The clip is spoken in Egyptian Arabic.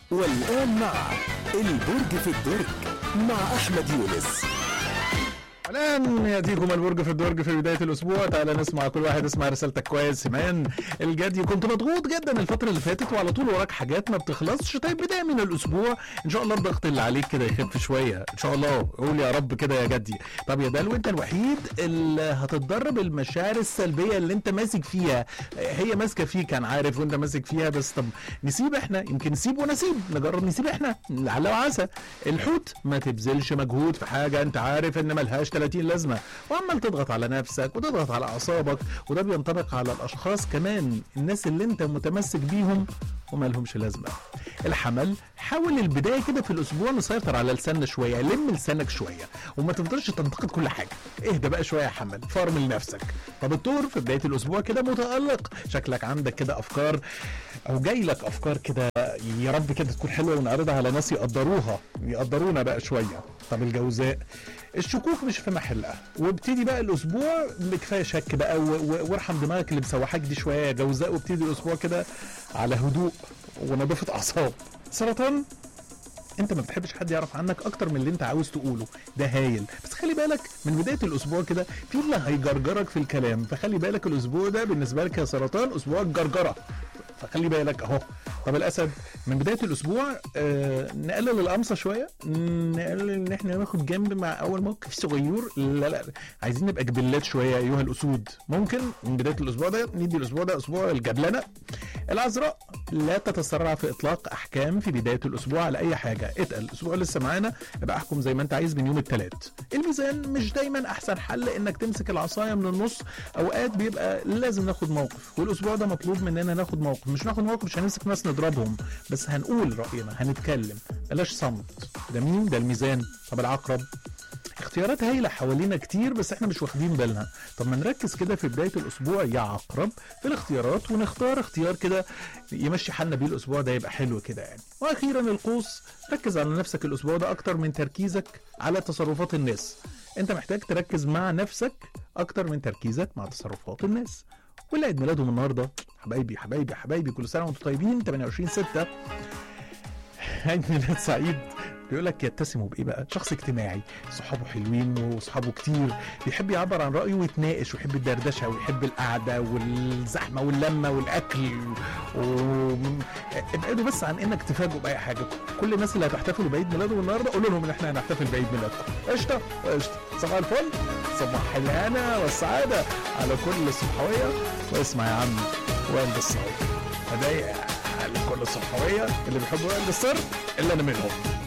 والآن مع البرج في الدرج مع أحمد يونس الان ياتيكم البرج في الدرج في بدايه الاسبوع تعالى نسمع كل واحد يسمع رسالتك كويس سمان الجدي كنت مضغوط جدا الفتره اللي فاتت وعلى طول وراك حاجات ما بتخلصش طيب بدايه من الاسبوع ان شاء الله الضغط اللي عليك كده يخف شويه ان شاء الله قول يا رب كده يا جدي طب يا دلو انت الوحيد اللي هتتدرب المشاعر السلبيه اللي انت ماسك فيها هي ماسكه فيك انا عارف وانت ماسك فيها بس طب نسيب احنا يمكن نسيب ونسيب نجرب نسيب احنا لعل وعسى الحوت ما تبذلش مجهود في حاجه انت عارف ان ملهاش 30 لازمه وعمال تضغط على نفسك وتضغط على اعصابك وده بينطبق على الاشخاص كمان الناس اللي انت متمسك بيهم وما لهمش لازمه الحمل حاول البدايه كده في الاسبوع نسيطر على لساننا شويه لم لسانك شويه وما تفضلش تنتقد كل حاجه اهدى بقى شويه يا حمل فرمل نفسك طب الدور في بدايه الاسبوع كده متالق شكلك عندك كده افكار او جاي لك افكار كده يا رب كده تكون حلوه ونعرضها على ناس يقدروها يقدرونا بقى شويه طب الجوزاء الشكوك مش في محلها وابتدي بقى الاسبوع بكفايه شك بقى و- و- وارحم دماغك اللي مسوحاك دي شويه يا جوزاء وابتدي الاسبوع كده على هدوء ونظافه اعصاب سرطان انت ما بتحبش حد يعرف عنك اكتر من اللي انت عاوز تقوله ده هايل بس خلي بالك من بدايه الاسبوع كده في اللي هيجرجرك في الكلام فخلي بالك الاسبوع ده بالنسبه لك يا سرطان اسبوع الجرجره فخلي بالك اهو طب الاسد من بدايه الاسبوع آه نقلل القمصه شويه نقلل ان احنا ناخد جنب مع اول موقف صغير لا لا عايزين نبقى جبلات شويه ايها الاسود ممكن من بدايه الاسبوع ده ندي الاسبوع ده اسبوع الجبلنه العذراء لا تتسرع في اطلاق احكام في بدايه الاسبوع على اي حاجه اتقل الاسبوع لسه معانا ابقى احكم زي ما انت عايز من يوم الثلاث الميزان مش دايما احسن حل انك تمسك العصايه من النص اوقات بيبقى لازم ناخد موقف والاسبوع ده مطلوب مننا ناخد موقف مش ناخد موقف مش هنمسك ناس نضربهم بس هنقول راينا هنتكلم بلاش صمت ده مين ده الميزان طب العقرب اختيارات هايله حوالينا كتير بس احنا مش واخدين بالنا طب ما نركز كده في بدايه الاسبوع يا عقرب في الاختيارات ونختار اختيار كده يمشي حالنا بيه الاسبوع ده يبقى حلو كده يعني واخيرا القوس ركز على نفسك الاسبوع ده اكتر من تركيزك على تصرفات الناس انت محتاج تركز مع نفسك اكتر من تركيزك مع تصرفات الناس واللي عيد ميلادهم النهارده حبايبي حبايبي حبايبي كل سنه وانتم طيبين 28 6 عيد ميلاد سعيد بيقول لك يتسموا بايه بقى؟ شخص اجتماعي، صحابه حلوين وصحابه كتير، بيحب يعبر عن رايه ويتناقش ويحب الدردشه ويحب القعده والزحمه واللمه والاكل و... ابعدوا بس عن انك تفاجئوا باي حاجه، كل الناس اللي هتحتفلوا بعيد ميلادهم النهارده قولوا لهم ان احنا هنحتفل بعيد ميلادكم، قشطه؟ قشطه، صباح الفل، صباح الهنا والسعاده على كل الصحويه واسمع يا عم والد الصحويه. هدايا على كل الصحويه اللي بيحبوا والد السر الا انا منهم.